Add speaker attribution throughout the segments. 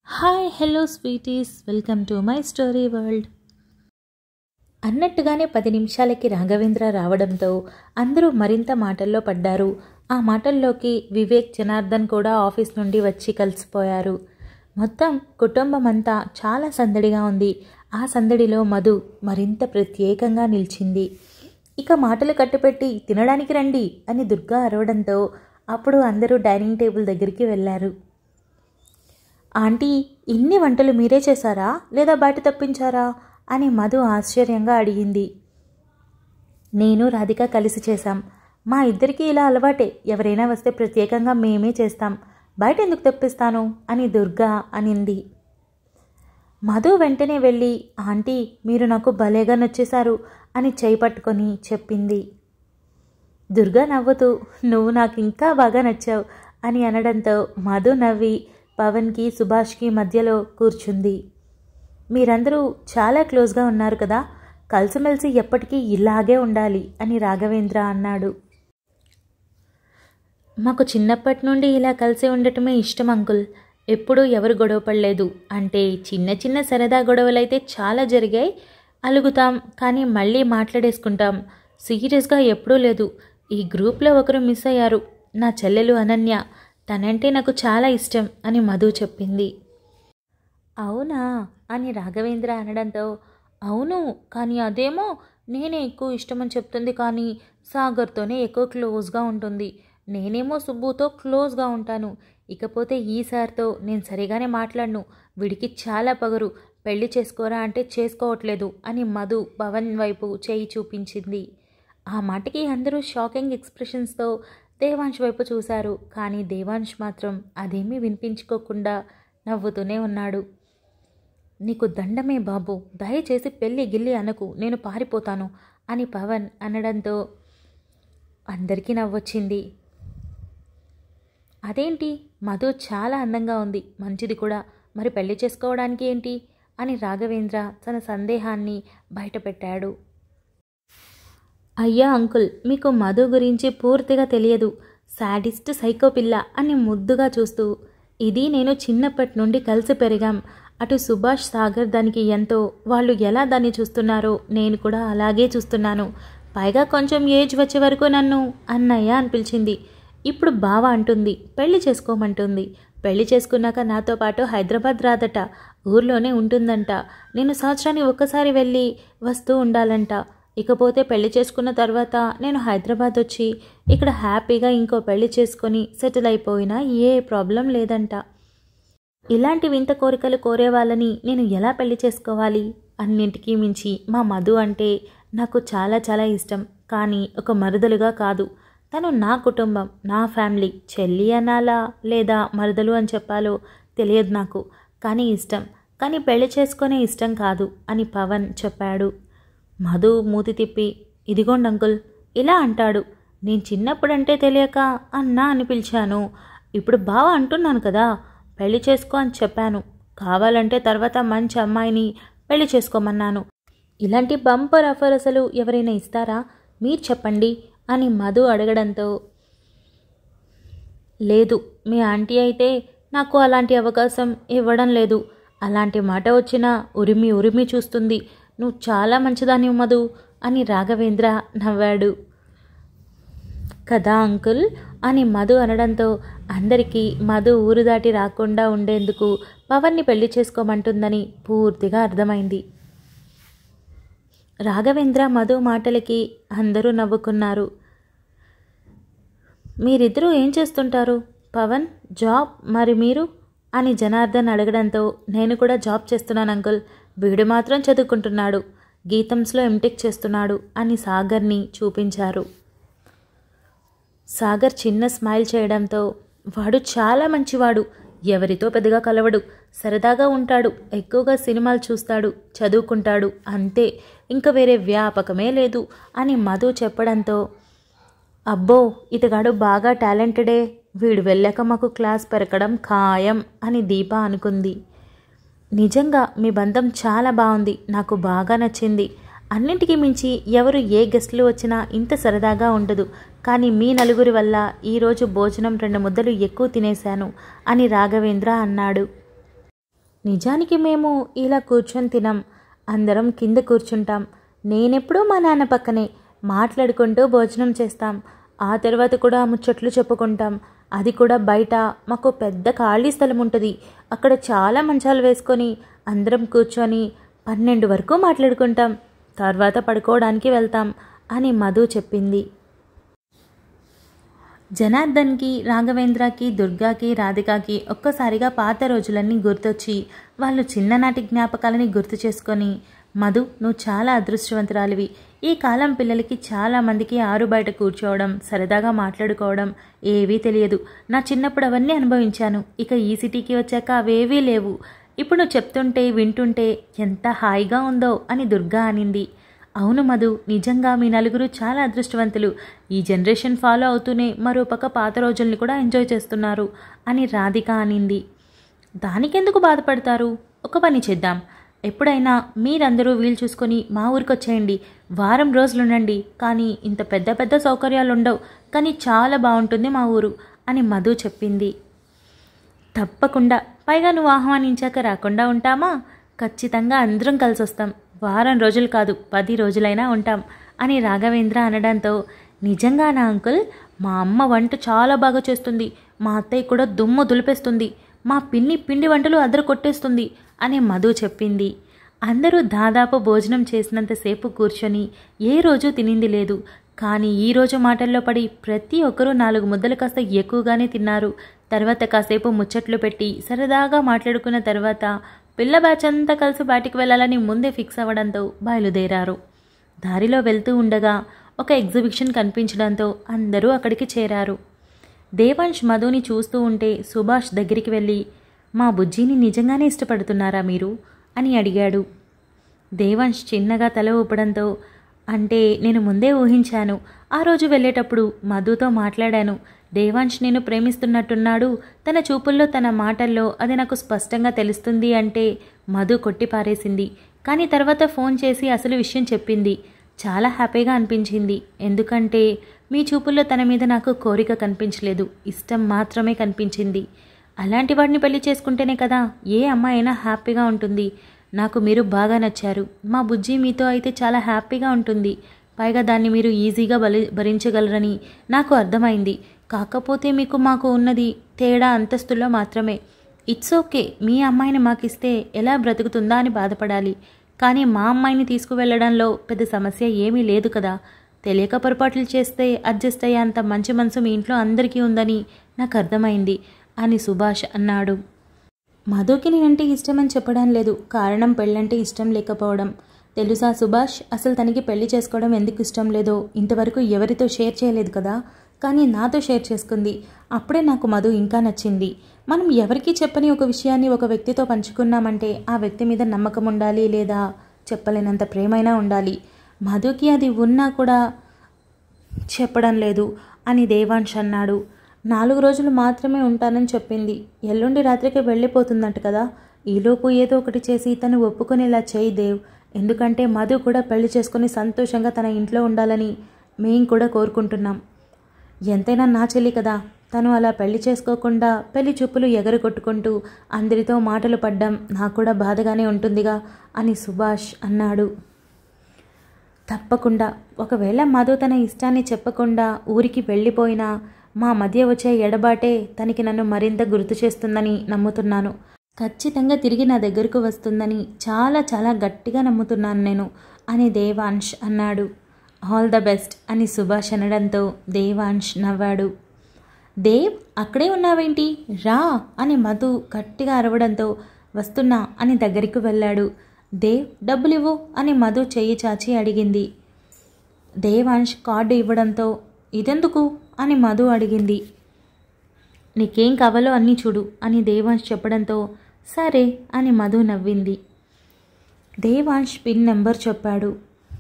Speaker 1: hi hello sweeties welcome to my story world అన్నట్టుగానే పది నిమిషాలకి రాఘవేంద్ర రావడంతో అందరూ మరింత మాటల్లో పడ్డారు ఆ మాటల్లోకి వివేక్ జనార్దన్ కూడా ఆఫీస్ నుండి వచ్చి కలిసిపోయారు మొత్తం కుటుంబం అంతా చాలా సందడిగా ఉంది ఆ సందడిలో మధు మరింత ప్రత్యేకంగా నిలిచింది ఇక మాటలు కట్టుపెట్టి తినడానికి రండి అని దుర్గా అరవడంతో అప్పుడు అందరూ డైనింగ్ టేబుల్ దగ్గరికి వెళ్ళారు ఆంటీ ఇన్ని వంటలు మీరే చేశారా లేదా బయట తప్పించారా అని మధు ఆశ్చర్యంగా అడిగింది నేను రాధిక కలిసి చేశాం మా ఇద్దరికీ ఇలా అలవాటే ఎవరైనా వస్తే ప్రత్యేకంగా మేమే చేస్తాం బయట ఎందుకు తెప్పిస్తాను అని దుర్గా అనింది మధు వెంటనే వెళ్ళి ఆంటీ మీరు నాకు భలేగా నచ్చేశారు అని చేయి పట్టుకొని చెప్పింది దుర్గా నవ్వుతూ నువ్వు నాకు ఇంకా బాగా నచ్చావు అని అనడంతో మధు నవ్వి పవన్కి సుభాష్కి మధ్యలో కూర్చుంది మీరందరూ చాలా క్లోజ్గా ఉన్నారు కదా కలిసిమెలిసి ఎప్పటికీ ఇలాగే ఉండాలి అని రాఘవేంద్ర అన్నాడు మాకు చిన్నప్పటి నుండి ఇలా కలిసి ఉండటమే ఇష్టం అంకుల్ ఎప్పుడూ ఎవరు గొడవ పడలేదు అంటే చిన్న చిన్న సరదా గొడవలైతే చాలా జరిగాయి అలుగుతాం కానీ మళ్ళీ మాట్లాడేసుకుంటాం సీరియస్గా ఎప్పుడూ లేదు ఈ గ్రూప్లో ఒకరు మిస్ అయ్యారు నా చెల్లెలు అనన్య తనంటే నాకు చాలా ఇష్టం అని మధు చెప్పింది అవునా అని రాఘవేంద్ర అనడంతో అవును కానీ అదేమో నేనే ఎక్కువ ఇష్టమని చెప్తుంది కానీ సాగర్తోనే ఎక్కువ క్లోజ్గా ఉంటుంది నేనేమో సుబ్బుతో క్లోజ్గా ఉంటాను ఇకపోతే ఈ సార్తో నేను సరిగానే మాట్లాడను వీడికి చాలా పగరు పెళ్లి చేసుకోరా అంటే చేసుకోవట్లేదు అని మధు పవన్ వైపు చేయి చూపించింది ఆ మాటకి అందరూ షాకింగ్ ఎక్స్ప్రెషన్స్తో దేవాంశ్ వైపు చూశారు కానీ దేవాంశ్ మాత్రం అదేమీ వినిపించుకోకుండా నవ్వుతూనే ఉన్నాడు నీకు దండమే బాబు దయచేసి పెళ్ళి గిల్లి అనకు నేను పారిపోతాను అని పవన్ అనడంతో అందరికీ నవ్వొచ్చింది అదేంటి మధు చాలా అందంగా ఉంది మంచిది కూడా మరి పెళ్లి చేసుకోవడానికి ఏంటి అని రాఘవేంద్ర తన సందేహాన్ని బయటపెట్టాడు అయ్యా అంకుల్ మీకు మధు గురించి పూర్తిగా తెలియదు సాడిస్ట్ సైకో పిల్ల అని ముద్దుగా చూస్తూ ఇది నేను చిన్నప్పటి నుండి కలిసి పెరిగాం అటు సుభాష్ సాగర్ దానికి ఎంతో వాళ్ళు ఎలా దాన్ని చూస్తున్నారో నేను కూడా అలాగే చూస్తున్నాను పైగా కొంచెం ఏజ్ వచ్చే వరకు నన్ను అన్నయ్య అని పిలిచింది ఇప్పుడు బావ అంటుంది పెళ్లి చేసుకోమంటుంది పెళ్లి చేసుకున్నాక నాతో పాటు హైదరాబాద్ రాదట ఊర్లోనే ఉంటుందంట నేను సంవత్సరానికి ఒక్కసారి వెళ్ళి వస్తూ ఉండాలంట ఇకపోతే పెళ్లి చేసుకున్న తర్వాత నేను హైదరాబాద్ వచ్చి ఇక్కడ హ్యాపీగా ఇంకో పెళ్లి చేసుకొని సెటిల్ అయిపోయినా ఏ ప్రాబ్లం లేదంట ఇలాంటి వింత కోరికలు కోరే వాళ్ళని నేను ఎలా పెళ్లి చేసుకోవాలి అన్నింటికీ మించి మా మధు అంటే నాకు చాలా చాలా ఇష్టం కానీ ఒక మరుదలుగా కాదు తను నా కుటుంబం నా ఫ్యామిలీ చెల్లి అనాలా లేదా మరుదలు అని చెప్పాలో తెలియదు నాకు కానీ ఇష్టం కానీ పెళ్లి చేసుకునే ఇష్టం కాదు అని పవన్ చెప్పాడు మధు మూతి తిప్పి ఇదిగోండి అంకుల్ ఇలా అంటాడు నేను చిన్నప్పుడంటే తెలియక అన్నా అని పిలిచాను ఇప్పుడు బావ అంటున్నాను కదా పెళ్లి చేసుకో అని చెప్పాను కావాలంటే తర్వాత మంచి అమ్మాయిని పెళ్లి చేసుకోమన్నాను ఇలాంటి బంపర్ ఆఫర్ అసలు ఎవరైనా ఇస్తారా మీరు చెప్పండి అని మధు అడగడంతో లేదు మీ ఆంటీ అయితే నాకు అలాంటి అవకాశం ఇవ్వడం లేదు అలాంటి మాట వచ్చినా ఉరిమి ఉరిమి చూస్తుంది నువ్వు చాలా మంచిదాని మధు అని రాఘవేంద్ర నవ్వాడు కదా అంకుల్ అని మధు అనడంతో అందరికీ మధు ఊరు దాటి రాకుండా ఉండేందుకు పవన్ని పెళ్లి చేసుకోమంటుందని పూర్తిగా అర్థమైంది రాఘవేంద్ర మధు మాటలకి అందరూ నవ్వుకున్నారు మీరిద్దరూ ఏం చేస్తుంటారు పవన్ జాబ్ మరి మీరు అని జనార్దన్ అడగడంతో నేను కూడా జాబ్ చేస్తున్నాను అంకుల్ వీడు మాత్రం చదువుకుంటున్నాడు గీతంస్లో ఎంటెక్ చేస్తున్నాడు అని సాగర్ని చూపించారు సాగర్ చిన్న స్మైల్ చేయడంతో వాడు చాలా మంచివాడు ఎవరితో పెద్దగా కలవడు సరదాగా ఉంటాడు ఎక్కువగా సినిమాలు చూస్తాడు చదువుకుంటాడు అంతే ఇంకా వేరే వ్యాపకమే లేదు అని మధు చెప్పడంతో అబ్బో ఇతగాడు బాగా టాలెంటెడే వీడు వెళ్ళాక మాకు క్లాస్ పెరగడం ఖాయం అని దీప అనుకుంది నిజంగా మీ బంధం చాలా బాగుంది నాకు బాగా నచ్చింది అన్నింటికీ మించి ఎవరు ఏ గెస్టులు వచ్చినా ఇంత సరదాగా ఉండదు కానీ మీ నలుగురి వల్ల ఈరోజు భోజనం రెండు ముద్దలు ఎక్కువ తినేశాను అని రాఘవేంద్ర అన్నాడు నిజానికి మేము ఇలా కూర్చొని తినాం అందరం కింద కూర్చుంటాం నేనెప్పుడూ మా నాన్న పక్కనే మాట్లాడుకుంటూ భోజనం చేస్తాం ఆ తర్వాత కూడా ముచ్చట్లు చెప్పుకుంటాం అది కూడా బయట మాకు పెద్ద ఖాళీ స్థలం ఉంటుంది అక్కడ చాలా మంచాలు వేసుకొని అందరం కూర్చొని పన్నెండు వరకు మాట్లాడుకుంటాం తర్వాత పడుకోవడానికి వెళ్తాం అని మధు చెప్పింది జనార్దన్కి రాఘవేంద్రకి దుర్గాకి రాధికాకి ఒక్కసారిగా పాత రోజులన్నీ గుర్తొచ్చి వాళ్ళు చిన్ననాటి జ్ఞాపకాలని గుర్తు చేసుకొని మధు నువ్వు చాలా అదృష్టవంతురాలివి ఈ కాలం పిల్లలకి చాలా మందికి ఆరు బయట కూర్చోవడం సరదాగా మాట్లాడుకోవడం ఏవీ తెలియదు నా చిన్నప్పుడు అవన్నీ అనుభవించాను ఇక ఈ సిటీకి వచ్చాక అవేవీ లేవు ఇప్పుడు నువ్వు చెప్తుంటే వింటుంటే ఎంత హాయిగా ఉందో అని దుర్గా అనింది అవును మధు నిజంగా మీ నలుగురు చాలా అదృష్టవంతులు ఈ జనరేషన్ ఫాలో అవుతూనే మరోపక్క పాత రోజుల్ని కూడా ఎంజాయ్ చేస్తున్నారు అని రాధిక అనింది దానికెందుకు బాధపడతారు ఒక పని చేద్దాం ఎప్పుడైనా మీరందరూ వీలు చూసుకొని మా ఊరికి వచ్చేయండి వారం రోజులు ఉండండి కానీ ఇంత పెద్ద పెద్ద సౌకర్యాలు ఉండవు కానీ చాలా బాగుంటుంది మా ఊరు అని మధు చెప్పింది తప్పకుండా పైగా నువ్వు ఆహ్వానించాక రాకుండా ఉంటామా ఖచ్చితంగా అందరం కలిసి వస్తాం వారం రోజులు కాదు పది రోజులైనా ఉంటాం అని రాఘవేంద్ర అనడంతో నిజంగా నా అంకుల్ మా అమ్మ వంట చాలా బాగా చేస్తుంది మా అత్తయ్య కూడా దుమ్ము దులిపేస్తుంది మా పిన్ని పిండి వంటలు అద్దరు కొట్టేస్తుంది అని మధు చెప్పింది అందరూ దాదాపు భోజనం చేసినంతసేపు కూర్చొని ఏ రోజు తినింది లేదు కానీ ఈ రోజు మాటల్లో పడి ప్రతి ఒక్కరూ నాలుగు ముద్దలు కాస్త ఎక్కువగానే తిన్నారు తర్వాత కాసేపు ముచ్చట్లు పెట్టి సరదాగా మాట్లాడుకున్న తర్వాత పిల్ల బ్యాచ్ అంతా కలిసి బయటికి వెళ్ళాలని ముందే ఫిక్స్ అవ్వడంతో బయలుదేరారు దారిలో వెళ్తూ ఉండగా ఒక ఎగ్జిబిషన్ కనిపించడంతో అందరూ అక్కడికి చేరారు దేవాంశ్ మధుని చూస్తూ ఉంటే సుభాష్ దగ్గరికి వెళ్ళి మా బుజ్జిని నిజంగానే ఇష్టపడుతున్నారా మీరు అని అడిగాడు దేవాంశ్ చిన్నగా తల ఊపడంతో అంటే నేను ముందే ఊహించాను ఆ రోజు వెళ్ళేటప్పుడు మధుతో మాట్లాడాను దేవాంశ్ నేను ప్రేమిస్తున్నట్టున్నాడు తన చూపుల్లో తన మాటల్లో అది నాకు స్పష్టంగా తెలుస్తుంది అంటే మధు కొట్టిపారేసింది కానీ తర్వాత ఫోన్ చేసి అసలు విషయం చెప్పింది చాలా హ్యాపీగా అనిపించింది ఎందుకంటే మీ చూపుల్లో తన మీద నాకు కోరిక కనిపించలేదు ఇష్టం మాత్రమే కనిపించింది అలాంటి వాడిని పెళ్లి చేసుకుంటేనే కదా ఏ అమ్మాయి అయినా హ్యాపీగా ఉంటుంది నాకు మీరు బాగా నచ్చారు మా బుజ్జి మీతో అయితే చాలా హ్యాపీగా ఉంటుంది పైగా దాన్ని మీరు ఈజీగా బలి భరించగలరని నాకు అర్థమైంది కాకపోతే మీకు మాకు ఉన్నది తేడా అంతస్తుల్లో మాత్రమే ఇట్స్ ఓకే మీ అమ్మాయిని మాకిస్తే ఎలా బ్రతుకుతుందా అని బాధపడాలి కానీ మా అమ్మాయిని తీసుకువెళ్ళడంలో పెద్ద సమస్య ఏమీ లేదు కదా తెలియక పొరపాట్లు చేస్తే అడ్జస్ట్ అయ్యే అంత మంచి మనసు మీ ఇంట్లో అందరికీ ఉందని నాకు అర్థమైంది అని సుభాష్ అన్నాడు మధుకి నేనంటే ఇష్టమని చెప్పడం లేదు కారణం పెళ్ళంటే ఇష్టం లేకపోవడం తెలుసా సుభాష్ అసలు తనకి పెళ్లి చేసుకోవడం ఎందుకు ఇష్టం లేదో ఇంతవరకు ఎవరితో షేర్ చేయలేదు కదా కానీ నాతో షేర్ చేసుకుంది అప్పుడే నాకు మధు ఇంకా నచ్చింది మనం ఎవరికీ చెప్పని ఒక విషయాన్ని ఒక వ్యక్తితో పంచుకున్నామంటే ఆ వ్యక్తి మీద నమ్మకం ఉండాలి లేదా చెప్పలేనంత ప్రేమైనా ఉండాలి మధుకి అది ఉన్నా కూడా చెప్పడం లేదు అని దేవాంశ్ అన్నాడు నాలుగు రోజులు మాత్రమే ఉంటానని చెప్పింది ఎల్లుండి రాత్రికి వెళ్ళిపోతుందంట కదా ఈలోపు ఏదో ఒకటి చేసి తను ఒప్పుకునేలా చేయి దేవ్ ఎందుకంటే మధు కూడా పెళ్లి చేసుకుని సంతోషంగా తన ఇంట్లో ఉండాలని మేం కూడా కోరుకుంటున్నాం ఎంతైనా నా చెల్లి కదా తను అలా పెళ్లి చేసుకోకుండా పెళ్లి చూపులు ఎగరగొట్టుకుంటూ అందరితో మాటలు పడ్డం నాకు కూడా బాధగానే ఉంటుందిగా అని సుభాష్ అన్నాడు తప్పకుండా ఒకవేళ మధు తన ఇష్టాన్ని చెప్పకుండా ఊరికి వెళ్ళిపోయినా మా మధ్య వచ్చే ఎడబాటే తనకి నన్ను మరింత గుర్తు చేస్తుందని నమ్ముతున్నాను ఖచ్చితంగా తిరిగి నా దగ్గరకు వస్తుందని చాలా చాలా గట్టిగా నమ్ముతున్నాను నేను అని దేవాంశ్ అన్నాడు ఆల్ ద బెస్ట్ అని సుభాష్ అనడంతో దేవాంశ్ నవ్వాడు దేవ్ అక్కడే ఉన్నావేంటి రా అని మధు గట్టిగా అరవడంతో వస్తున్నా అని దగ్గరికి వెళ్ళాడు దేవ్ డబ్బులివ్వు అని మధు చెయ్యి చాచి అడిగింది దేవాంశ్ కార్డు ఇవ్వడంతో ఇదెందుకు అని మధు అడిగింది నీకేం కావాలో అన్నీ చూడు అని దేవాంశ్ చెప్పడంతో సరే అని మధు నవ్వింది దేవాంశ్ పిన్ నెంబర్ చెప్పాడు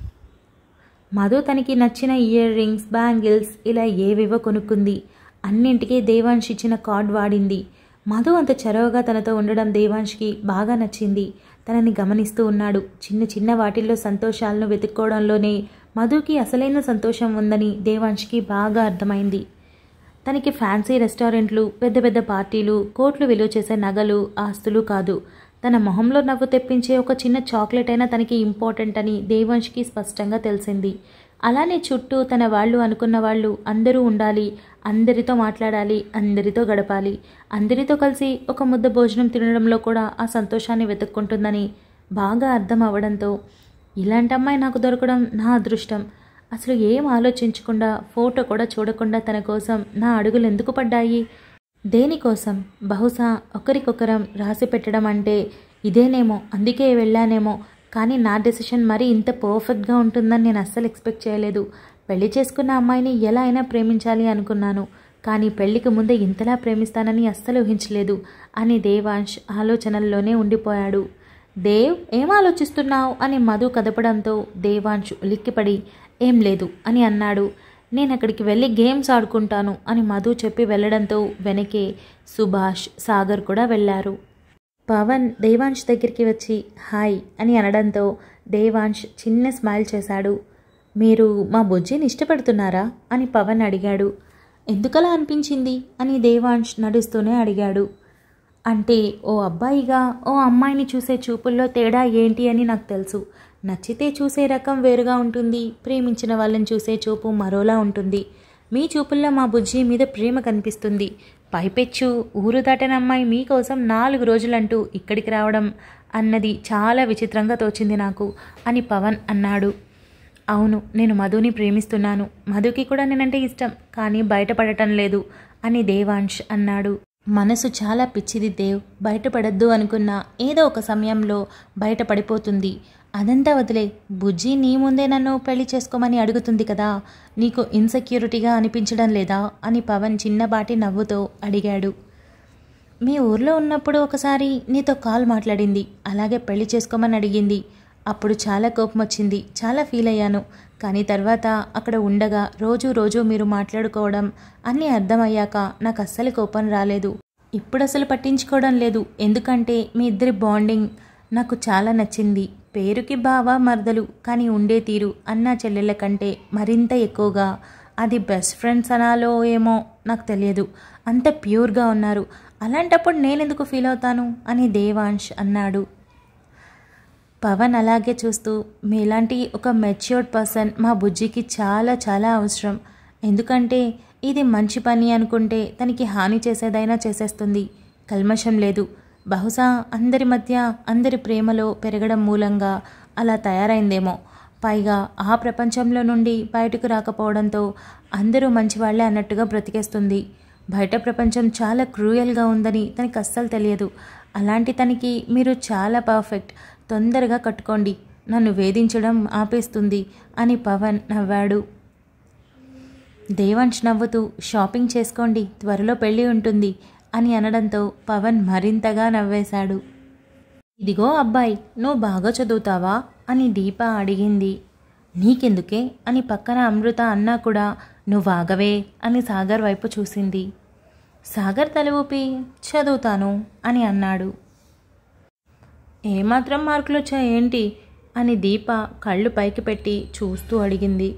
Speaker 1: మధు తనకి నచ్చిన ఇయర్ రింగ్స్ బ్యాంగిల్స్ ఇలా ఏవేవో కొనుక్కుంది అన్నింటికీ దేవాంశ్ ఇచ్చిన కార్డ్ వాడింది మధు అంత చొరవగా తనతో ఉండడం దేవాంష్కి బాగా నచ్చింది తనని గమనిస్తూ ఉన్నాడు చిన్న చిన్న వాటిల్లో సంతోషాలను వెతుక్కోవడంలోనే మధుకి అసలైన సంతోషం ఉందని దేవాంష్కి బాగా అర్థమైంది తనకి ఫ్యాన్సీ రెస్టారెంట్లు పెద్ద పెద్ద పార్టీలు కోట్లు విలువ చేసే నగలు ఆస్తులు కాదు తన మొహంలో నవ్వు తెప్పించే ఒక చిన్న చాక్లెట్ అయినా తనకి ఇంపార్టెంట్ అని దేవాంష్కి స్పష్టంగా తెలిసింది అలానే చుట్టూ తన వాళ్ళు అనుకున్న వాళ్ళు అందరూ ఉండాలి అందరితో మాట్లాడాలి అందరితో గడపాలి అందరితో కలిసి ఒక ముద్ద భోజనం తినడంలో కూడా ఆ సంతోషాన్ని వెతుక్కుంటుందని బాగా అర్థం అవ్వడంతో ఇలాంటి అమ్మాయి నాకు దొరకడం నా అదృష్టం అసలు ఏం ఆలోచించకుండా ఫోటో కూడా చూడకుండా తన కోసం నా అడుగులు ఎందుకు పడ్డాయి దేనికోసం బహుశా ఒకరికొకరం రాసి పెట్టడం అంటే ఇదేనేమో అందుకే వెళ్ళానేమో కానీ నా డెసిషన్ మరీ ఇంత పర్ఫెక్ట్గా ఉంటుందని నేను అస్సలు ఎక్స్పెక్ట్ చేయలేదు పెళ్లి చేసుకున్న అమ్మాయిని ఎలా అయినా ప్రేమించాలి అనుకున్నాను కానీ పెళ్లికి ముందే ఇంతలా ప్రేమిస్తానని అస్సలు ఊహించలేదు అని దేవాంశ్ ఆలోచనల్లోనే ఉండిపోయాడు దేవ్ ఏం ఆలోచిస్తున్నావు అని మధు కదపడంతో దేవాంశ్ ఉలిక్కిపడి ఏం లేదు అని అన్నాడు నేను అక్కడికి వెళ్ళి గేమ్స్ ఆడుకుంటాను అని మధు చెప్పి వెళ్ళడంతో వెనకే సుభాష్ సాగర్ కూడా వెళ్ళారు పవన్ దేవాంశ్ దగ్గరికి వచ్చి హాయ్ అని అనడంతో దేవాంశ్ చిన్న స్మైల్ చేశాడు మీరు మా బుజ్జిని ఇష్టపడుతున్నారా అని పవన్ అడిగాడు ఎందుకలా అనిపించింది అని దేవాంశ్ నడుస్తూనే అడిగాడు అంటే ఓ అబ్బాయిగా ఓ అమ్మాయిని చూసే చూపుల్లో తేడా ఏంటి అని నాకు తెలుసు నచ్చితే చూసే రకం వేరుగా ఉంటుంది ప్రేమించిన వాళ్ళని చూసే చూపు మరోలా ఉంటుంది మీ చూపుల్లో మా బుజ్జి మీద ప్రేమ కనిపిస్తుంది పైపెచ్చు ఊరు దాటిన అమ్మాయి మీకోసం నాలుగు రోజులంటూ ఇక్కడికి రావడం అన్నది చాలా విచిత్రంగా తోచింది నాకు అని పవన్ అన్నాడు అవును నేను మధుని ప్రేమిస్తున్నాను మధుకి కూడా నేనంటే ఇష్టం కానీ బయటపడటం లేదు అని దేవాంశ్ అన్నాడు మనసు చాలా పిచ్చిది దేవ్ బయటపడద్దు అనుకున్నా ఏదో ఒక సమయంలో బయటపడిపోతుంది అదంతా వదిలే బుజ్జి నీ ముందే నన్ను పెళ్లి చేసుకోమని అడుగుతుంది కదా నీకు ఇన్సెక్యూరిటీగా అనిపించడం లేదా అని పవన్ చిన్నబాటి నవ్వుతో అడిగాడు మీ ఊర్లో ఉన్నప్పుడు ఒకసారి నీతో కాల్ మాట్లాడింది అలాగే పెళ్లి చేసుకోమని అడిగింది అప్పుడు చాలా కోపం వచ్చింది చాలా ఫీల్ అయ్యాను కానీ తర్వాత అక్కడ ఉండగా రోజు రోజు మీరు మాట్లాడుకోవడం అన్నీ అర్థమయ్యాక నాకు అస్సలు కోపం రాలేదు ఇప్పుడు అసలు పట్టించుకోవడం లేదు ఎందుకంటే మీ ఇద్దరి బాండింగ్ నాకు చాలా నచ్చింది పేరుకి బావ మరదలు కానీ ఉండే తీరు అన్నా చెల్లెళ్ళ కంటే మరింత ఎక్కువగా అది బెస్ట్ ఫ్రెండ్స్ అనాలో ఏమో నాకు తెలియదు అంత ప్యూర్గా ఉన్నారు అలాంటప్పుడు నేనెందుకు ఫీల్ అవుతాను అని దేవాంశ్ అన్నాడు పవన్ అలాగే చూస్తూ మీలాంటి ఒక మెచ్యూర్డ్ పర్సన్ మా బుజ్జికి చాలా చాలా అవసరం ఎందుకంటే ఇది మంచి పని అనుకుంటే తనకి హాని చేసేదైనా చేసేస్తుంది కల్మషం లేదు బహుశా అందరి మధ్య అందరి ప్రేమలో పెరగడం మూలంగా అలా తయారైందేమో పైగా ఆ ప్రపంచంలో నుండి బయటకు రాకపోవడంతో అందరూ మంచివాళ్లే అన్నట్టుగా బ్రతికేస్తుంది బయట ప్రపంచం చాలా క్రూయల్గా ఉందని తనకి అస్సలు తెలియదు అలాంటి తనకి మీరు చాలా పర్ఫెక్ట్ తొందరగా కట్టుకోండి నన్ను వేధించడం ఆపేస్తుంది అని పవన్ నవ్వాడు దేవాంశ్ నవ్వుతూ షాపింగ్ చేసుకోండి త్వరలో పెళ్ళి ఉంటుంది అని అనడంతో పవన్ మరింతగా నవ్వేశాడు ఇదిగో అబ్బాయి నువ్వు బాగా చదువుతావా అని దీప అడిగింది నీకెందుకే అని పక్కన అమృత అన్నా కూడా నువ్వు ఆగవే అని సాగర్ వైపు చూసింది సాగర్ తల ఊపి చదువుతాను అని అన్నాడు ఏమాత్రం మార్కులు వచ్చాయేంటి అని దీప కళ్ళు పైకి పెట్టి చూస్తూ అడిగింది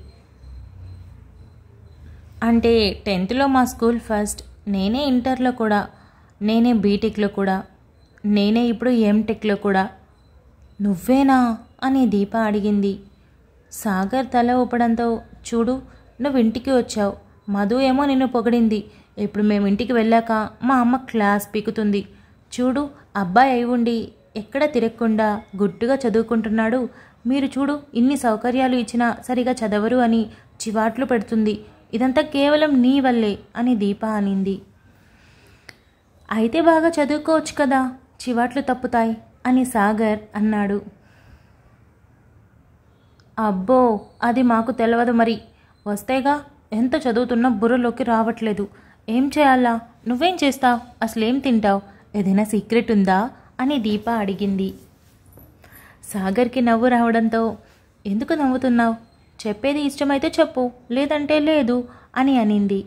Speaker 1: అంటే టెన్త్లో మా స్కూల్ ఫస్ట్ నేనే ఇంటర్లో కూడా నేనే బీటెక్లో కూడా నేనే ఇప్పుడు ఎంటెక్లో కూడా నువ్వేనా అని దీప అడిగింది సాగర్ తల ఊపడంతో చూడు నువ్వు ఇంటికి వచ్చావు మధు ఏమో నిన్ను పొగిడింది ఇప్పుడు మేము ఇంటికి వెళ్ళాక మా అమ్మ క్లాస్ పీకుతుంది చూడు అబ్బాయి అయి ఉండి ఎక్కడ తిరగకుండా గుట్టుగా చదువుకుంటున్నాడు మీరు చూడు ఇన్ని సౌకర్యాలు ఇచ్చినా సరిగా చదవరు అని చివాట్లు పెడుతుంది ఇదంతా కేవలం నీ వల్లే అని దీప అనింది అయితే బాగా చదువుకోవచ్చు కదా చివాట్లు తప్పుతాయి అని సాగర్ అన్నాడు అబ్బో అది మాకు తెలియదు మరి వస్తేగా ఎంత చదువుతున్నా బుర్రలోకి రావట్లేదు ఏం చేయాలా నువ్వేం చేస్తావు అసలేం తింటావు ఏదైనా సీక్రెట్ ఉందా అని దీప అడిగింది సాగర్కి నవ్వు రావడంతో ఎందుకు నవ్వుతున్నావు చెప్పేది ఇష్టమైతే చెప్పు లేదంటే లేదు అని అనింది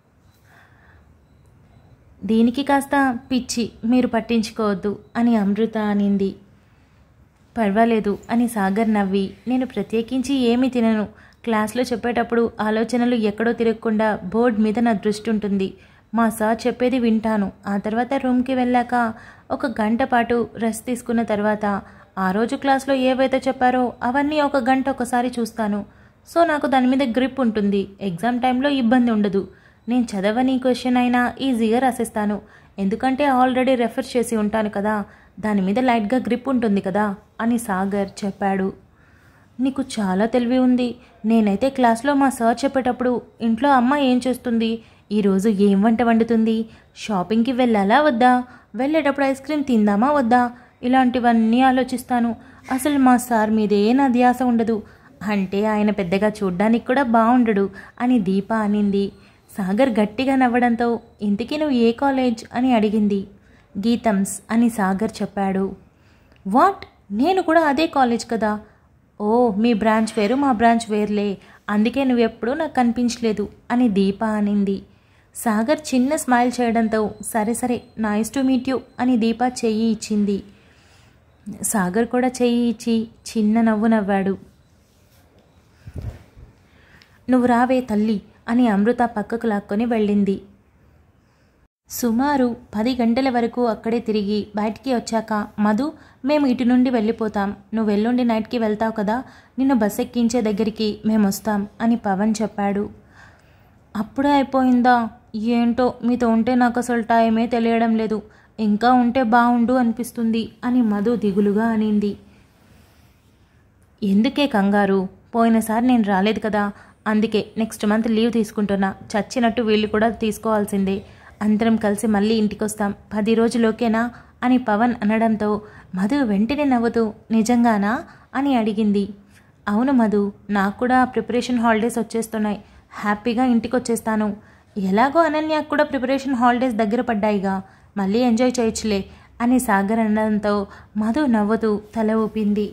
Speaker 1: దీనికి కాస్త పిచ్చి మీరు పట్టించుకోవద్దు అని అమృత అనింది పర్వాలేదు అని సాగర్ నవ్వి నేను ప్రత్యేకించి ఏమీ తినను క్లాస్లో చెప్పేటప్పుడు ఆలోచనలు ఎక్కడో తిరగకుండా బోర్డ్ మీద నా దృష్టి ఉంటుంది మా సార్ చెప్పేది వింటాను ఆ తర్వాత రూమ్కి వెళ్ళాక ఒక గంట పాటు రెస్ట్ తీసుకున్న తర్వాత ఆ రోజు క్లాస్లో ఏవైతే చెప్పారో అవన్నీ ఒక గంట ఒకసారి చూస్తాను సో నాకు దాని మీద గ్రిప్ ఉంటుంది ఎగ్జామ్ టైంలో ఇబ్బంది ఉండదు నేను చదవని క్వశ్చన్ అయినా ఈజీగా రాసేస్తాను ఎందుకంటే ఆల్రెడీ రెఫర్ చేసి ఉంటాను కదా దాని మీద లైట్గా గ్రిప్ ఉంటుంది కదా అని సాగర్ చెప్పాడు నీకు చాలా తెలివి ఉంది నేనైతే క్లాస్లో మా సార్ చెప్పేటప్పుడు ఇంట్లో అమ్మ ఏం చేస్తుంది ఈరోజు ఏం వంట వండుతుంది షాపింగ్కి వెళ్ళాలా వద్దా వెళ్ళేటప్పుడు ఐస్ క్రీమ్ తిందామా వద్దా ఇలాంటివన్నీ ఆలోచిస్తాను అసలు మా సార్ మీదే నా ధ్యాస ఉండదు అంటే ఆయన పెద్దగా చూడ్డానికి కూడా బాగుండడు అని దీప అనింది సాగర్ గట్టిగా నవ్వడంతో ఇంతకీ నువ్వు ఏ కాలేజ్ అని అడిగింది గీతమ్స్ అని సాగర్ చెప్పాడు వాట్ నేను కూడా అదే కాలేజ్ కదా ఓ మీ బ్రాంచ్ వేరు మా బ్రాంచ్ వేరులే అందుకే నువ్వెప్పుడూ నాకు కనిపించలేదు అని దీప అనింది సాగర్ చిన్న స్మైల్ చేయడంతో సరే సరే నైస్ టు మీట్ యూ అని దీప చెయ్యి ఇచ్చింది సాగర్ కూడా చెయ్యి ఇచ్చి చిన్న నవ్వు నవ్వాడు నువ్వు రావే తల్లి అని అమృత పక్కకు లాక్కొని వెళ్ళింది సుమారు పది గంటల వరకు అక్కడే తిరిగి బయటికి వచ్చాక మధు మేము ఇటు నుండి వెళ్ళిపోతాం నువ్వు ఎల్లుండి నైట్కి వెళ్తావు కదా నిన్ను బస్ ఎక్కించే దగ్గరికి మేము వస్తాం అని పవన్ చెప్పాడు అప్పుడే అయిపోయిందా ఏంటో మీతో ఉంటే నాకు అసలు టైమే తెలియడం లేదు ఇంకా ఉంటే బాగుండు అనిపిస్తుంది అని మధు దిగులుగా అనింది ఎందుకే కంగారు పోయినసారి నేను రాలేదు కదా అందుకే నెక్స్ట్ మంత్ లీవ్ తీసుకుంటున్నా చచ్చినట్టు వీళ్ళు కూడా తీసుకోవాల్సిందే అందరం కలిసి మళ్ళీ ఇంటికొస్తాం పది రోజులోకేనా అని పవన్ అనడంతో మధు వెంటనే నవ్వుతూ నిజంగానా అని అడిగింది అవును మధు నాకు కూడా ప్రిపరేషన్ హాలిడేస్ వచ్చేస్తున్నాయి హ్యాపీగా ఇంటికి వచ్చేస్తాను ఎలాగో అనన్యకు కూడా ప్రిపరేషన్ హాలిడేస్ దగ్గర పడ్డాయిగా మళ్ళీ ఎంజాయ్ చేయొచ్చులే అని సాగర్ అనడంతో మధు నవ్వుతూ తల ఊపింది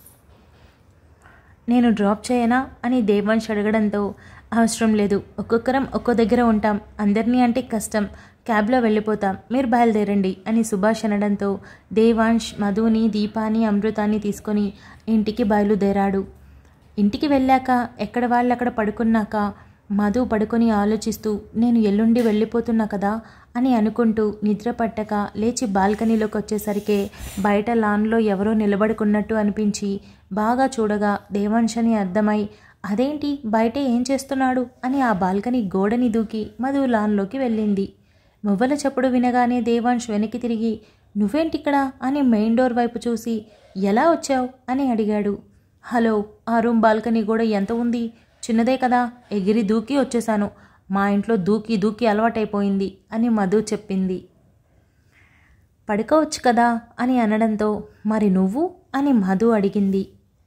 Speaker 1: నేను డ్రాప్ చేయనా అని దేవాంశ్ అడగడంతో అవసరం లేదు ఒక్కొక్కరం ఒక్కో దగ్గర ఉంటాం అందరినీ అంటే కష్టం క్యాబ్లో వెళ్ళిపోతాం మీరు బయలుదేరండి అని సుభాష్ అనడంతో దేవాంశ్ మధుని దీపాని అమృతాన్ని తీసుకొని ఇంటికి బయలుదేరాడు ఇంటికి వెళ్ళాక ఎక్కడ వాళ్ళు అక్కడ పడుకున్నాక మధు పడుకొని ఆలోచిస్తూ నేను ఎల్లుండి వెళ్ళిపోతున్నా కదా అని అనుకుంటూ నిద్ర పట్టక లేచి బాల్కనీలోకి వచ్చేసరికి బయట లాన్లో ఎవరో నిలబడుకున్నట్టు అనిపించి బాగా చూడగా దేవాంశని అర్థమై అదేంటి బయట ఏం చేస్తున్నాడు అని ఆ బాల్కనీ గోడని దూకి మధు లాన్లోకి వెళ్ళింది మువ్వల చప్పుడు వినగానే దేవాంశ్ వెనక్కి తిరిగి నువ్వేంటిక్కడ అని మెయిన్ డోర్ వైపు చూసి ఎలా వచ్చావు అని అడిగాడు హలో ఆ రూమ్ బాల్కనీ గోడ ఎంత ఉంది చిన్నదే కదా ఎగిరి దూకి వచ్చేసాను మా ఇంట్లో దూకి దూకి అలవాటైపోయింది అని మధు చెప్పింది పడుకోవచ్చు కదా అని అనడంతో మరి నువ్వు అని మధు అడిగింది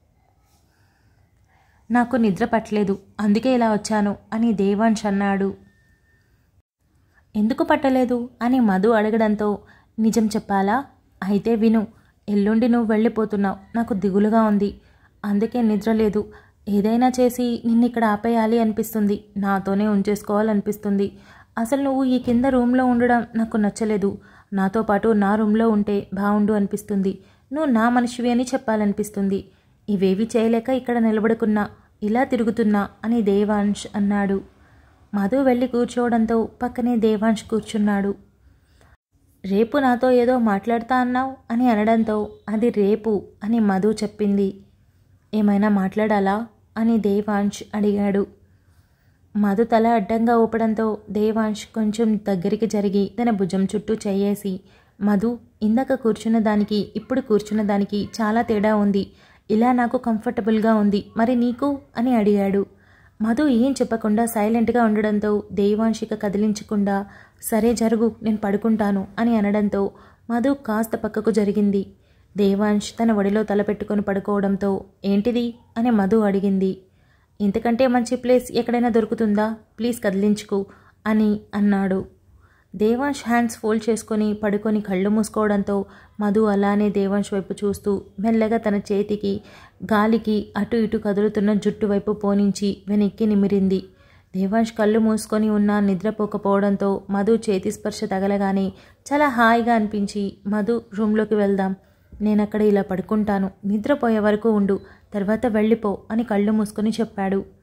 Speaker 1: నాకు నిద్ర పట్టలేదు అందుకే ఇలా వచ్చాను అని దేవాంశ్ అన్నాడు ఎందుకు పట్టలేదు అని మధు అడగడంతో నిజం చెప్పాలా అయితే విను ఎల్లుండి నువ్వు వెళ్ళిపోతున్నావు నాకు దిగులుగా ఉంది అందుకే నిద్ర లేదు ఏదైనా చేసి నిన్ను ఇక్కడ ఆపేయాలి అనిపిస్తుంది నాతోనే ఉంచేసుకోవాలనిపిస్తుంది అసలు నువ్వు ఈ కింద రూమ్లో ఉండడం నాకు నచ్చలేదు నాతో పాటు నా రూమ్లో ఉంటే బాగుండు అనిపిస్తుంది నువ్వు నా మనిషివి అని చెప్పాలనిపిస్తుంది ఇవేవి చేయలేక ఇక్కడ నిలబడుకున్నా ఇలా తిరుగుతున్నా అని దేవాంశ్ అన్నాడు మధు వెళ్ళి కూర్చోవడంతో పక్కనే దేవాంశ్ కూర్చున్నాడు రేపు నాతో ఏదో మాట్లాడుతా అన్నావు అని అనడంతో అది రేపు అని మధు చెప్పింది ఏమైనా మాట్లాడాలా అని దేవాంశ్ అడిగాడు మధు తల అడ్డంగా ఊపడంతో దేవాంశ్ కొంచెం దగ్గరికి జరిగి తన భుజం చుట్టూ చెయ్యేసి మధు ఇందాక కూర్చున్న దానికి ఇప్పుడు కూర్చున్న దానికి చాలా తేడా ఉంది ఇలా నాకు కంఫర్టబుల్గా ఉంది మరి నీకు అని అడిగాడు మధు ఏం చెప్పకుండా సైలెంట్గా ఉండడంతో దేవాంశిక కదిలించకుండా సరే జరుగు నేను పడుకుంటాను అని అనడంతో మధు కాస్త పక్కకు జరిగింది దేవాంశ్ తన ఒడిలో తలపెట్టుకొని పడుకోవడంతో ఏంటిది అని మధు అడిగింది ఇంతకంటే మంచి ప్లేస్ ఎక్కడైనా దొరుకుతుందా ప్లీజ్ కదిలించుకు అని అన్నాడు దేవాంశ్ హ్యాండ్స్ ఫోల్డ్ చేసుకొని పడుకొని కళ్ళు మూసుకోవడంతో మధు అలానే దేవాంశ్ వైపు చూస్తూ మెల్లగా తన చేతికి గాలికి అటు ఇటు కదులుతున్న జుట్టు వైపు పోనించి వెనక్కి నిమిరింది దేవాంశ్ కళ్ళు మూసుకొని ఉన్నా నిద్రపోకపోవడంతో మధు చేతి స్పర్శ తగలగానే చాలా హాయిగా అనిపించి మధు రూమ్లోకి వెళ్దాం నేను అక్కడ ఇలా పడుకుంటాను నిద్రపోయే వరకు ఉండు తర్వాత వెళ్ళిపో అని కళ్ళు మూసుకొని చెప్పాడు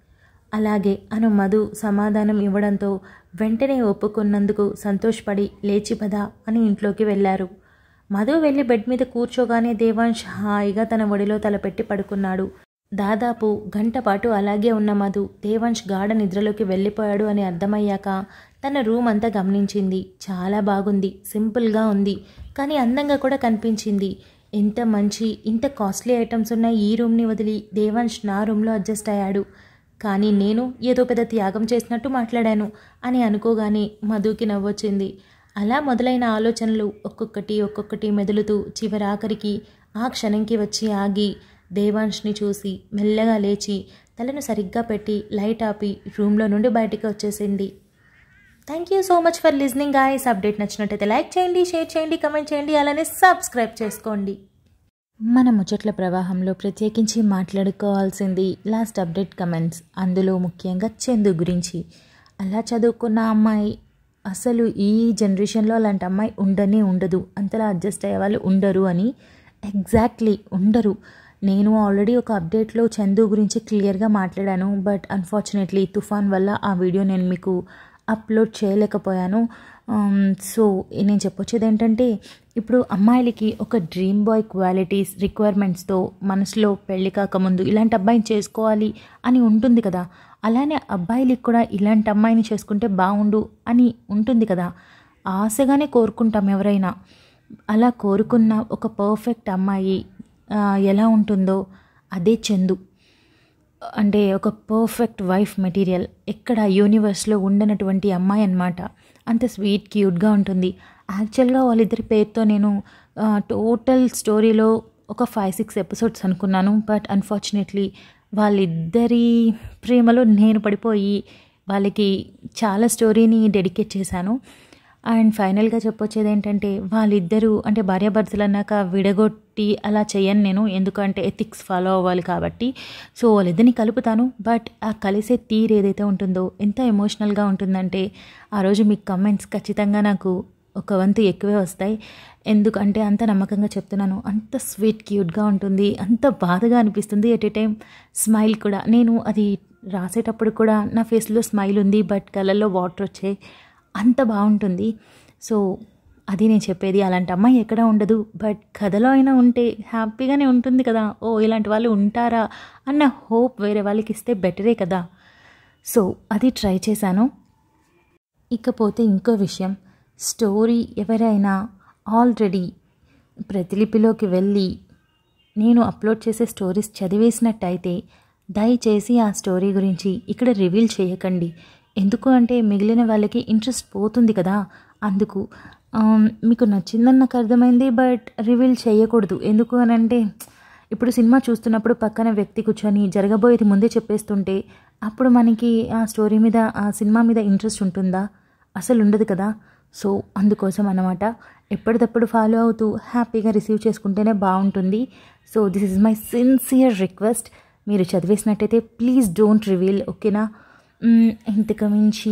Speaker 1: అలాగే అను మధు సమాధానం ఇవ్వడంతో వెంటనే ఒప్పుకున్నందుకు సంతోషపడి లేచి పద అని ఇంట్లోకి వెళ్ళారు మధు వెళ్ళి బెడ్ మీద కూర్చోగానే దేవాంశ్ హాయిగా తన ఒడిలో తలపెట్టి పడుకున్నాడు దాదాపు గంట పాటు అలాగే ఉన్న మధు దేవాంశ్ గాఢ నిద్రలోకి వెళ్ళిపోయాడు అని అర్థమయ్యాక తన రూమ్ అంతా గమనించింది చాలా బాగుంది సింపుల్గా ఉంది కానీ అందంగా కూడా కనిపించింది ఇంత మంచి ఇంత కాస్ట్లీ ఐటమ్స్ ఉన్న ఈ రూమ్ని వదిలి దేవాంశ్ నా రూమ్లో అడ్జస్ట్ అయ్యాడు కానీ నేను ఏదో పెద్ద త్యాగం చేసినట్టు మాట్లాడాను అని అనుకోగానే మధుకి నవ్వొచ్చింది అలా మొదలైన ఆలోచనలు ఒక్కొక్కటి ఒక్కొక్కటి మెదులుతూ చివరాఖరికి ఆ క్షణంకి వచ్చి ఆగి దేవాంష్ని చూసి మెల్లగా లేచి తలను సరిగ్గా పెట్టి లైట్ ఆపి రూమ్లో నుండి బయటికి వచ్చేసింది thank you so much for listening guys update నచ్చినట్టయితే లైక్ చేయండి షేర్ చేయండి కమెంట్ చేయండి అలానే సబ్స్క్రైబ్ చేసుకోండి మన ముచ్చట్ల ప్రవాహంలో ప్రత్యేకించి మాట్లాడుకోవాల్సింది లాస్ట్ అప్డేట్ కమెంట్స్ అందులో ముఖ్యంగా చందు గురించి అలా చదువుకున్న అమ్మాయి అసలు ఈ జనరేషన్లో అలాంటి అమ్మాయి ఉండనే ఉండదు అంతలా అడ్జస్ట్ అయ్యే వాళ్ళు ఉండరు అని ఎగ్జాక్ట్లీ ఉండరు నేను ఆల్రెడీ ఒక అప్డేట్లో చందు గురించి క్లియర్గా మాట్లాడాను బట్ అన్ఫార్చునేట్లీ తుఫాన్ వల్ల ఆ వీడియో నేను మీకు అప్లోడ్ చేయలేకపోయాను సో నేను చెప్పొచ్చేది ఏంటంటే ఇప్పుడు అమ్మాయిలకి ఒక డ్రీమ్ బాయ్ క్వాలిటీస్ రిక్వైర్మెంట్స్తో మనసులో పెళ్లి కాకముందు ఇలాంటి అబ్బాయిని చేసుకోవాలి అని ఉంటుంది కదా అలానే అబ్బాయిలకి కూడా ఇలాంటి అమ్మాయిని చేసుకుంటే బాగుండు అని ఉంటుంది కదా ఆశగానే కోరుకుంటాం ఎవరైనా అలా కోరుకున్న ఒక పర్ఫెక్ట్ అమ్మాయి ఆ, ఎలా ఉంటుందో అదే చందు అంటే ఒక పర్ఫెక్ట్ వైఫ్ మెటీరియల్ ఎక్కడ యూనివర్స్లో ఉండనటువంటి అమ్మాయి అన్నమాట అంత స్వీట్ క్యూట్గా ఉంటుంది యాక్చువల్గా వాళ్ళిద్దరి పేరుతో నేను టోటల్ స్టోరీలో ఒక ఫైవ్ సిక్స్ ఎపిసోడ్స్ అనుకున్నాను బట్ అన్ఫార్చునేట్లీ వాళ్ళిద్దరి ప్రేమలో నేను పడిపోయి వాళ్ళకి చాలా స్టోరీని డెడికేట్ చేశాను అండ్ ఫైనల్గా చెప్పొచ్చేది ఏంటంటే వాళ్ళిద్దరూ అంటే భార్యాభర్తలు అన్నాక విడగొట్టి అలా చేయను నేను ఎందుకంటే ఎథిక్స్ ఫాలో అవ్వాలి కాబట్టి సో వాళ్ళిద్దరిని కలుపుతాను బట్ ఆ కలిసే తీరు ఏదైతే ఉంటుందో ఎంత ఎమోషనల్గా ఉంటుందంటే ఆ రోజు మీ కమెంట్స్ ఖచ్చితంగా నాకు ఒక వంతు ఎక్కువే వస్తాయి ఎందుకంటే అంత నమ్మకంగా చెప్తున్నాను అంత స్వీట్ క్యూట్గా ఉంటుంది అంత బాధగా అనిపిస్తుంది ఎట్ ఏ టైం స్మైల్ కూడా నేను అది రాసేటప్పుడు కూడా నా ఫేస్లో స్మైల్ ఉంది బట్ కళ్ళల్లో వాటర్ వచ్చాయి అంత బాగుంటుంది సో అది నేను చెప్పేది అలాంటి అమ్మాయి ఎక్కడ ఉండదు బట్ కథలో అయినా ఉంటే హ్యాపీగానే ఉంటుంది కదా ఓ ఇలాంటి వాళ్ళు ఉంటారా అన్న హోప్ వేరే వాళ్ళకి ఇస్తే బెటరే కదా సో అది ట్రై చేశాను ఇకపోతే ఇంకో విషయం స్టోరీ ఎవరైనా ఆల్రెడీ ప్రతిలిపిలోకి వెళ్ళి నేను అప్లోడ్ చేసే స్టోరీస్ చదివేసినట్టయితే దయచేసి ఆ స్టోరీ గురించి ఇక్కడ రివీల్ చేయకండి ఎందుకు అంటే మిగిలిన వాళ్ళకి ఇంట్రెస్ట్ పోతుంది కదా అందుకు ఆమ్, మీకు నచ్చిందని నాకు అర్థమైంది బట్ రివీల్ చేయకూడదు ఎందుకు అని అంటే ఇప్పుడు సినిమా చూస్తున్నప్పుడు పక్కన వ్యక్తి కూర్చొని జరగబోయేది ముందే చెప్పేస్తుంటే అప్పుడు మనకి ఆ స్టోరీ మీద ఆ సినిమా మీద ఇంట్రెస్ట్ ఉంటుందా అసలు ఉండదు కదా సో అందుకోసం అన్నమాట ఎప్పటికప్పుడు ఫాలో అవుతూ హ్యాపీగా రిసీవ్ చేసుకుంటేనే బాగుంటుంది so this is my sincere request మీరు చదివేసినట్టయితే ప్లీజ్ డోంట్ రివీల్ ఓకేనా మ్మ్, ఇంతకు మించి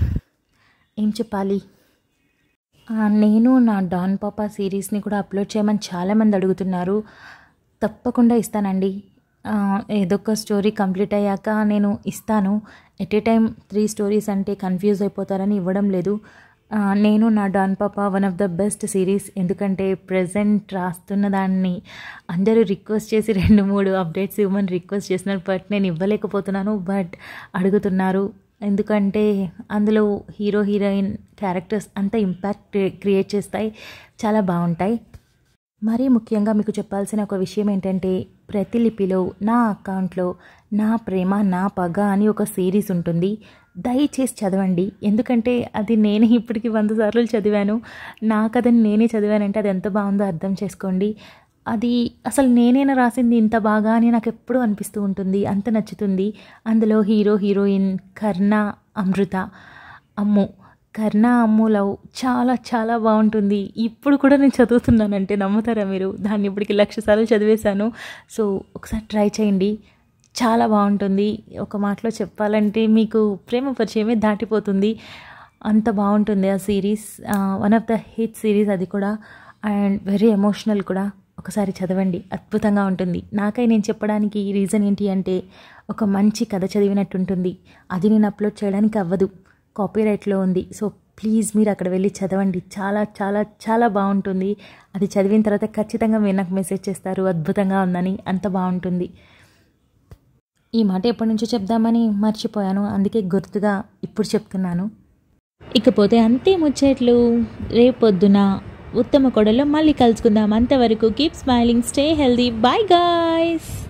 Speaker 1: ఏం చెప్పాలి ఆ, నేను నా డాన్ పాపా సిరీస్ని కూడా అప్లోడ్ చేయమని చాలామంది అడుగుతున్నారు తప్పకుండా ఇస్తానండి ఆ, ఏదో ఒక స్టోరీ కంప్లీట్ అయ్యాక నేను ఇస్తాను at a time three stories అంటే కన్ఫ్యూజ్ అయిపోతారని ఇవ్వడం లేదు ఆ, నేను నా డాన్ పాపా one of the best series ఎందుకంటే ప్రజెంట్ రాస్తున్న దాన్ని అందరూ రిక్వెస్ట్ చేసి రెండు మూడు అప్డేట్స్ ఇవ్వమని రిక్వెస్ట్ చేస్తున్నారు బట్ నేను ఇవ్వలేకపోతున్నాను బట్ అడుగుతున్నారు ఎందుకంటే అందులో హీరో హీరోయిన్ క్యారెక్టర్స్ అంత ఇంపాక్ట్ క్రియేట్ చేస్తాయి చాలా బాగుంటాయి మరీ ముఖ్యంగా మీకు చెప్పాల్సిన ఒక విషయం ఏంటంటే ప్రతిలిపిలో నా అకౌంట్లో నా ప్రేమ నా పగ అని ఒక సిరీస్ ఉంటుంది దయచేసి చదవండి ఎందుకంటే అది నేనే ఇప్పటికి వంద సార్లు చదివాను నా కథని నేనే చదివానంటే అది ఎంత బాగుందో అర్థం చేసుకోండి అది అసలు నేనేనా రాసింది ఇంత బాగా అని నాకు ఎప్పుడూ అనిపిస్తూ ఉంటుంది అంత నచ్చుతుంది అందులో hero heroine Karna Amrutha Ammu Karna Ammu love చాలా చాలా బాగుంటుంది ఇప్పుడు కూడా నేను చదువుతున్నానంటే నమ్ముతారా మీరు దాన్ని ఇప్పటికి లక్ష సార్లు చదివేశాను సో ఒకసారి ట్రై చేయండి చాలా బాగుంటుంది ఒక మాటలో చెప్పాలంటే మీకు ప్రేమ పరిచయమే దాటిపోతుంది అంత బాగుంటుంది ఆ series one of the hit series అది కూడా అండ్ వెరీ ఎమోషనల్ కూడా ఒకసారి చదవండి అద్భుతంగా ఉంటుంది నాకై నేను చెప్పడానికి రీజన్ ఏంటి అంటే ఒక మంచి కథ చదివినట్టుంటుంది అది నేను అప్లోడ్ చేయడానికి అవ్వదు కాపీరైట్లో ఉంది సో ప్లీజ్ మీరు అక్కడ వెళ్ళి చదవండి చాలా చాలా చాలా బాగుంటుంది అది చదివిన తర్వాత ఖచ్చితంగా మీరు నాకు మెసేజ్ చేస్తారు అద్భుతంగా ఉందని అంత బాగుంటుంది ఈ మాట ఎప్పటి నుంచో చెప్దామని మర్చిపోయాను అందుకే గుర్తుగా ఇప్పుడు చెప్తున్నాను ఇకపోతే అంతే ముచ్చట్లు రేపొద్దున ఉత్తమ కొడలో మళ్ళీ కలుసుకుందాం అంతవరకు keep smiling stay healthy bye guys